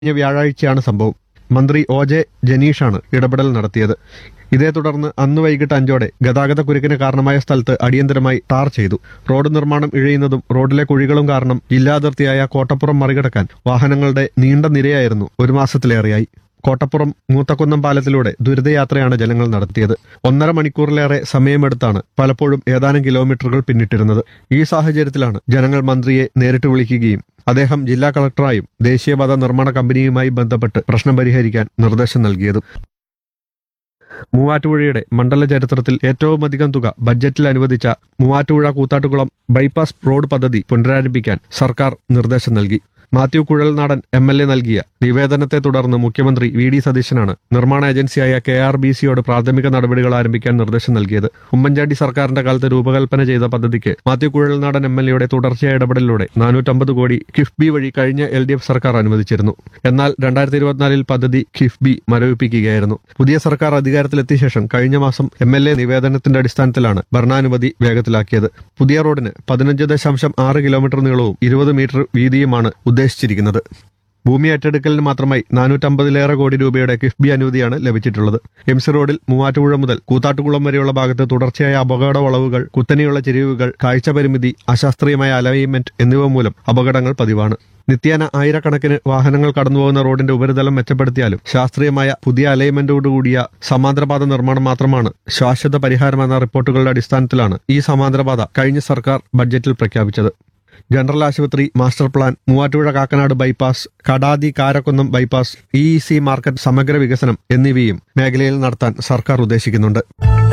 കഴിഞ്ഞ വ്യാഴാഴ്ചയാണ് സംഭവം മന്ത്രി ഒ ജെ ജനീഷാണ് ഇടപെടൽ നടത്തിയത് ഇതേ തുടർന്ന് അന്ന് വൈകിട്ട് അഞ്ചോടെ ഗതാഗത കുരുക്കിന് കാരണമായ സ്ഥലത്ത് അടിയന്തരമായി ടാർ ചെയ്തു റോഡ് നിർമ്മാണം ഇഴയുന്നതും റോഡിലെ കുഴികളും കാരണം ജില്ലാതിർത്തിയായ കോട്ടപ്പുറം മറികടക്കാൻ വാഹനങ്ങളുടെ നീണ്ട നിരയായിരുന്നു ഒരു മാസത്തിലേറെയായി കോട്ടപ്പുറം മൂത്തക്കുന്നം പാലത്തിലൂടെ ദുരിതയാത്രയാണ് ജനങ്ങൾ നടത്തിയത് ഒന്നര മണിക്കൂറിലേറെ സമയമെടുത്താണ് പലപ്പോഴും ഏതാനും കിലോമീറ്ററുകൾ പിന്നിട്ടിരുന്നത് ഈ സാഹചര്യത്തിലാണ് ജനങ്ങൾ മന്ത്രിയെ നേരിട്ട് വിളിക്കുകയും അദ്ദേഹം ജില്ലാ കളക്ടറായും ദേശീയപാത നിർമ്മാണ കമ്പനിയുമായി ബന്ധപ്പെട്ട് പ്രശ്നം പരിഹരിക്കാൻ നിർദ്ദേശം നൽകിയത് മൂവാറ്റുപുഴയുടെ മണ്ഡല ചരിത്രത്തിൽ ഏറ്റവുമധികം തുക ബഡ്ജറ്റിൽ അനുവദിച്ച മൂവാറ്റുപുഴ കൂത്താട്ടുകുളം ബൈപ്പാസ് റോഡ് പദ്ധതി പുനരാരംഭിക്കാൻ സർക്കാർ നിർദ്ദേശം നൽകി Mathew Kuzhalnadan M L A നൽകിയ നിവേദനത്തെ തുടർന്ന് മുഖ്യമന്ത്രി വി ഡി സതീശനാണ് നിർമ്മാണ ഏജൻസിയായ കെ ആർ ബി സിയോട് പ്രാഥമിക നടപടികൾ ആരംഭിക്കാൻ നിർദ്ദേശം നൽകിയത് ഉമ്മൻചാണ്ടി സർക്കാരിന്റെ കാലത്ത് രൂപകൽപ്പന ചെയ്ത പദ്ധതിക്ക് മാത്യു കുഴൽനാടൻ എം എൽ എയുടെ തുടർച്ചയായ ഇടപെടലിലൂടെ നാനൂറ്റമ്പത് കോടി കിഫ്ബി വഴി കഴിഞ്ഞ എൽ ഡി എഫ് സർക്കാർ അനുവദിച്ചിരുന്നു എന്നാൽ രണ്ടായിരത്തി ഇരുപത്തിനാലിൽ പദ്ധതി കിഫ്ബി മരവിപ്പിക്കുകയായിരുന്നു പുതിയ സർക്കാർ അധികാരത്തിലെത്തിയ ശേഷം കഴിഞ്ഞ മാസം എം എൽ എ നിവേദനത്തിന്റെ അടിസ്ഥാനത്തിലാണ് ഭരണാനുമതി വേഗത്തിലാക്കിയത് പുതിയ റോഡിന് പതിനഞ്ച് ദശാംശം ആറ് കിലോമീറ്റർ നീളവും ഇരുപത് മീറ്റർ വീതിയുമാണ് ഉദ്ദേശിച്ചിരിക്കുന്നത് ഭൂമി ഏറ്റെടുക്കലിന് മാത്രമായി നാനൂറ്റമ്പതിലേറെ കോടി രൂപയുടെ കിഫ്ബി അനുമതിയാണ് ലഭിച്ചിട്ടുള്ളത് എം സി റോഡിൽ മൂവാറ്റുപുഴ മുതൽ കൂത്താട്ടുകുളം വരെയുള്ള ഭാഗത്ത് തുടർച്ചയായ അപകട വളവുകൾ കുത്തനെയുള്ള ചെരിവുകൾ കാഴ്ച പരിമിതി അശാസ്ത്രീയമായ അലൈൻമെന്റ് എന്നിവ മൂലം അപകടങ്ങൾ പതിവാണ് നിത്യേന ആയിരക്കണക്കിന് വാഹനങ്ങൾ കടന്നുപോകുന്ന റോഡിന്റെ ഉപരിതലം മെച്ചപ്പെടുത്തിയാലും ശാസ്ത്രീയമായ പുതിയ അലൈൻമെന്റോടുകൂടിയ സമാന്തരപാത നിർമ്മാണം മാത്രമാണ് ശാശ്വത പരിഹാരമെന്ന റിപ്പോർട്ടുകളുടെ അടിസ്ഥാനത്തിലാണ് ഈ സമാന്തരപാത കഴിഞ്ഞ സർക്കാർ ബഡ്ജറ്റിൽ പ്രഖ്യാപിച്ചത് ജനറൽ ആശുപത്രി master plan Muvattupuzha Kakkanad bypass Kadathy Karakkunnam bypass E C market സമഗ്ര വികസനം എന്നിവയും മേഖലയിൽ നടത്താൻ സർക്കാർ ഉദ്ദേശിക്കുന്നുണ്ട്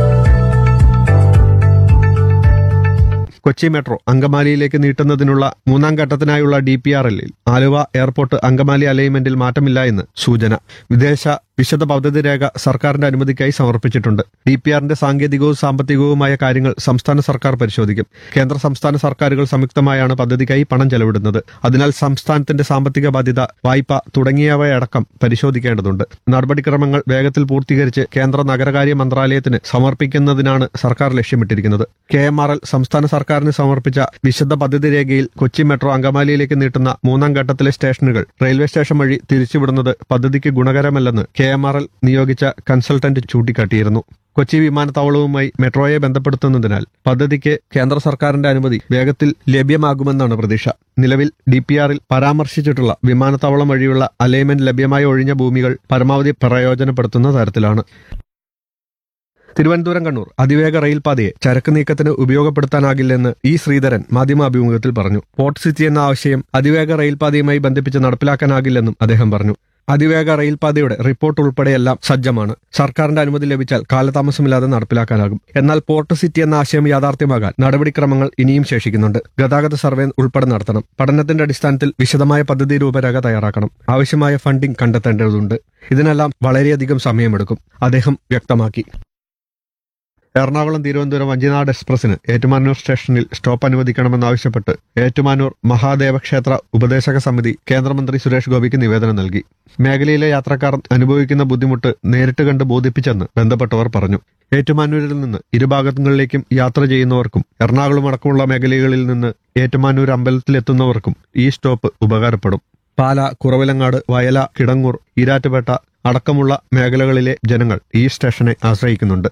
കൊച്ചി മെട്രോ അങ്കമാലിയിലേക്ക് നീട്ടുന്നതിനുള്ള മൂന്നാം ഘട്ടത്തിനായുള്ള ഡി പി ആർ എല്ലിൽ ആലുവ എയർപോർട്ട് അങ്കമാലി അലൈൻമെന്റിൽ മാറ്റമില്ല എന്ന് സൂചന വിദേശ വിശദ പദ്ധതി രേഖ സർക്കാരിന്റെ അനുമതിക്കായി സമർപ്പിച്ചിട്ടുണ്ട് ഡി പി ആറിന്റെ സാങ്കേതികവും സാമ്പത്തികവുമായ കാര്യങ്ങൾ സംസ്ഥാന സർക്കാർ പരിശോധിക്കും കേന്ദ്ര സംസ്ഥാന സർക്കാരുകൾ സംയുക്തമായാണ് പദ്ധതിക്കായി പണം ചെലവിടുന്നത് അതിനാൽ സംസ്ഥാനത്തിന്റെ സാമ്പത്തിക ബാധ്യത വായ്പ തുടങ്ങിയവയടക്കം പരിശോധിക്കേണ്ടതുണ്ട് നടപടിക്രമങ്ങൾ വേഗത്തിൽ പൂർത്തീകരിച്ച് കേന്ദ്ര നഗരകാര്യ മന്ത്രാലയത്തിന് സമർപ്പിക്കുന്നതിനാണ് സർക്കാർ ലക്ഷ്യമിട്ടിരിക്കുന്നത് കെ എം ആർ എൽ സംസ്ഥാന സർക്കാരിന് സമർപ്പിച്ച വിശദ പദ്ധതി രേഖയിൽ കൊച്ചി മെട്രോ അങ്കമാലിയിലേക്ക് നീട്ടുന്ന മൂന്നാം ഘട്ടത്തിലെ സ്റ്റേഷനുകൾ റെയിൽവേ സ്റ്റേഷൻ വഴി തിരിച്ചുവിടുന്നത് പദ്ധതിക്ക് ഗുണകരമല്ലെന്ന് കെ എം ആർ എൽ നിയോഗിച്ച കൺസൾട്ടന്റ് ചൂണ്ടിക്കാട്ടിയിരുന്നു കൊച്ചി വിമാനത്താവളവുമായി മെട്രോയെ ബന്ധപ്പെടുത്തുന്നതിനാൽ പദ്ധതിക്ക് കേന്ദ്ര സർക്കാരിന്റെ അനുമതി വേഗത്തിൽ ലഭ്യമാകുമെന്നാണ് പ്രതീക്ഷ നിലവിൽ ഡി പി ആറിൽ പരാമർശിച്ചിട്ടുള്ള വിമാനത്താവളം വഴിയുള്ള അലൈൻമെന്റ് ലഭ്യമായി ഒഴിഞ്ഞ ഭൂമികൾ പരമാവധി പ്രയോജനപ്പെടുത്തുന്ന തരത്തിലാണ് തിരുവനന്തപുരം കണ്ണൂർ അതിവേഗ റെയിൽപാതയെ ചരക്ക് നീക്കത്തിന് ഉപയോഗപ്പെടുത്താനാകില്ലെന്ന് ഇ ശ്രീധരൻ മാധ്യമാഭിമുഖത്തിൽ പറഞ്ഞു പോർട്ട് സിറ്റി എന്ന ആശയം അതിവേഗ റെയിൽപാതയുമായി ബന്ധിപ്പിച്ച് നടപ്പിലാക്കാനാകില്ലെന്നും അദ്ദേഹം പറഞ്ഞു അതിവേഗ റെയിൽപാതയുടെ റിപ്പോർട്ട് ഉൾപ്പെടെയെല്ലാം സജ്ജമാണ് സർക്കാരിന്റെ അനുമതി ലഭിച്ചാൽ കാലതാമസമില്ലാതെ നടപ്പിലാക്കാനാകും എന്നാൽ പോർട്ട് സിറ്റി എന്ന ആശയം യാഥാർത്ഥ്യമാകാൻ നടപടിക്രമങ്ങൾ ഇനിയും ശേഷിക്കുന്നുണ്ട് ഗതാഗത സർവേ ഉൾപ്പെടെ നടത്തണം പഠനത്തിന്റെ അടിസ്ഥാനത്തിൽ വിശദമായ പദ്ധതി രൂപരേഖ തയ്യാറാക്കണം ആവശ്യമായ ഫണ്ടിംഗ് കണ്ടെത്തേണ്ടതുണ്ട് ഇതിനെല്ലാം വളരെയധികം സമയമെടുക്കും അദ്ദേഹം വ്യക്തമാക്കി എറണാകുളം തിരുവനന്തപുരം വഞ്ചിനാട് എക്സ്പ്രസിന് ഏറ്റുമാനൂർ സ്റ്റേഷനിൽ സ്റ്റോപ്പ് അനുവദിക്കണമെന്നാവശ്യപ്പെട്ട് ഏറ്റുമാനൂർ മഹാദേവ ക്ഷേത്ര ഉപദേശക സമിതി കേന്ദ്രമന്ത്രി സുരേഷ് ഗോപിക്ക് നിവേദനം നൽകി മേഖലയിലെ യാത്രക്കാർ അനുഭവിക്കുന്ന ബുദ്ധിമുട്ട് നേരിട്ട് കണ്ട് ബോധിപ്പിച്ചെന്ന് ബന്ധപ്പെട്ടവർ പറഞ്ഞു ഏറ്റുമാനൂരിൽ നിന്ന് ഇരുഭാഗങ്ങളിലേക്കും യാത്ര ചെയ്യുന്നവർക്കും എറണാകുളം അടക്കമുള്ള മേഖലകളിൽ നിന്ന് ഏറ്റുമാനൂർ അമ്പലത്തിലെത്തുന്നവർക്കും ഈ സ്റ്റോപ്പ് ഉപകാരപ്പെടും പാല കുറവിലങ്ങാട് വയല കിടങ്ങൂർ ഈരാറ്റുപേട്ട അടക്കമുള്ള മേഖലകളിലെ ജനങ്ങൾ ഈ സ്റ്റേഷനെ ആശ്രയിക്കുന്നുണ്ട്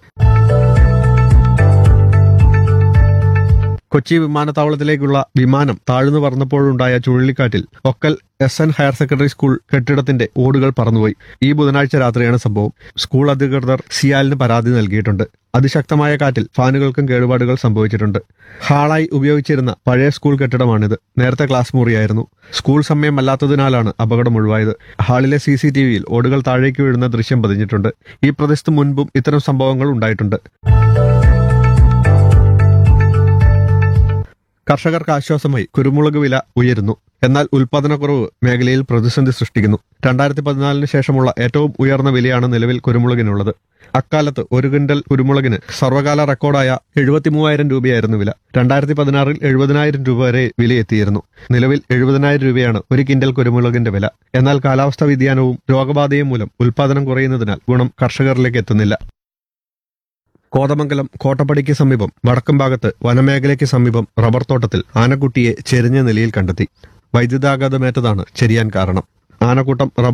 കൊച്ചി വിമാനത്താവളത്തിലേക്കുള്ള വിമാനം താഴ്ന്നു പറന്നപ്പോഴുണ്ടായ ചുഴലിക്കാറ്റിൽ Okkal S N higher secondary school കെട്ടിടത്തിന്റെ ഓടുകൾ പറന്നുപോയി ഈ ബുധനാഴ്ച രാത്രിയാണ് സംഭവം സ്കൂൾ അധികൃതർ സിയാലിന് പരാതി നൽകിയിട്ടുണ്ട് അതിശക്തമായ കാറ്റിൽ ഫാനുകൾക്കും കേടുപാടുകൾ സംഭവിച്ചിട്ടുണ്ട് ഹാളായി ഉപയോഗിച്ചിരുന്ന പഴയ സ്കൂൾ കെട്ടിടമാണിത് നേരത്തെ ക്ലാസ് മുറിയായിരുന്നു സ്കൂൾ സമയം അല്ലാത്തതിനാലാണ് അപകടം ഒഴിവായത് ഹാളിലെ സി സി ടി വിയിൽ ഓടുകൾ താഴേക്ക് വീഴുന്ന ദൃശ്യം പതിഞ്ഞിട്ടുണ്ട് ഈ പ്രദേശത്ത് മുൻപും ഇത്തരം സംഭവങ്ങൾ ഉണ്ടായിട്ടുണ്ട് കർഷകർക്ക് ആശ്വാസമായി കുരുമുളക് വില ഉയരുന്നു എന്നാൽ ഉൽപാദനക്കുറവ് മേഖലയിൽ പ്രതിസന്ധി സൃഷ്ടിക്കുന്നു രണ്ടായിരത്തി പതിനാലിന് ശേഷമുള്ള ഏറ്റവും ഉയർന്ന വിലയാണ് നിലവിൽ കുരുമുളകിനുള്ളത് അക്കാലത്ത് ഒരു ക്വിന്റൽ കുരുമുളകിന് സർവകാല റെക്കോർഡായ എഴുപത്തി മൂവായിരം രൂപയായിരുന്നു വില രണ്ടായിരത്തി പതിനാറിൽ എഴുപതിനായിരം രൂപ വരെ വിലയെത്തിയിരുന്നു നിലവിൽ എഴുപതിനായിരം രൂപയാണ് ഒരു കിൻഡൽ കുരുമുളകിന്റെ വില എന്നാൽ കാലാവസ്ഥാ വ്യതിയാനവും രോഗബാധയും മൂലം ഉൽപാദനം കുറയുന്നതിനാൽ ഗുണം കർഷകരിലേക്ക് എത്തുന്നില്ല കോതമംഗലം കോട്ടപ്പടിക്ക് സമീപം വടക്കും ഭാഗത്ത് വനമേഖലയ്ക്ക് സമീപം റബ്ബർ തോട്ടത്തിൽ ആനക്കുട്ടിയെ ചെരിഞ്ഞ നിലയിൽ കണ്ടെത്തി വൈദ്യുതാഘാതമേറ്റതാണ് ചെരിയാൻ കാരണം ആനക്കൂട്ടം